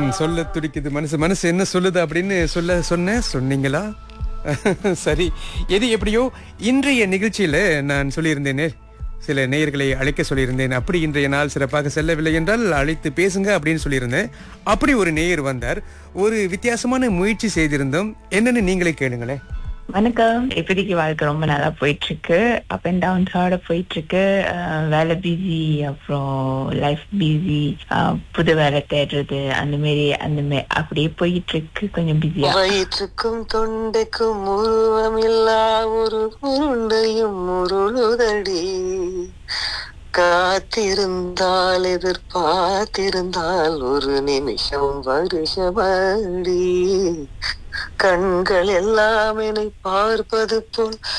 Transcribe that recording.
சொல்ல துடிக்குது மனசு மனசு என்ன சொல்லுது அப்படின்னு சொல்ல சொன்னேன் சொன்னீங்களா சரி எது எப்படியோ இன்றைய நிகழ்ச்சியில நான் சொல்லியிருந்தேனே சில நேயர்களை அழைக்க சொல்லியிருந்தேன் அப்படி இன்றைய நாள் சிறப்பாக செல்லவில்லை என்றால் அழைத்து பேசுங்க அப்படின்னு சொல்லியிருந்தேன் அப்படி ஒரு நேயர் வந்தார் ஒரு வித்தியாசமான முயற்சி செய்திருந்தோம் என்னன்னு நீங்களே கேளுங்களேன் வணக்கம் இப்போதைக்கு வாழ்க்கை ரொம்ப நல்லா போயிட்டு இருக்கு அப் அண்ட் டவுன்ஸோட போயிட்டு இருக்கு அஹ் வேலை பிஸி அப்புறம் லைஃப் பிஸி புது வேலை தேடுறது அந்த மாதிரி அந்த மாதிரி அப்படியே போயிட்டு இருக்கு கொஞ்சம் பிஸியா வயிற்றுக்கும் தொண்டைக்கும் உருவமில்லா ஒரு உருண்டையும் உருளுதடி காத்திருந்தால் எதிர்பார்த்திருந்தால் ஒரு நிமிஷம் வருஷமடி கண்கள் எல்லாம் என்னை பார்ப்பது போல்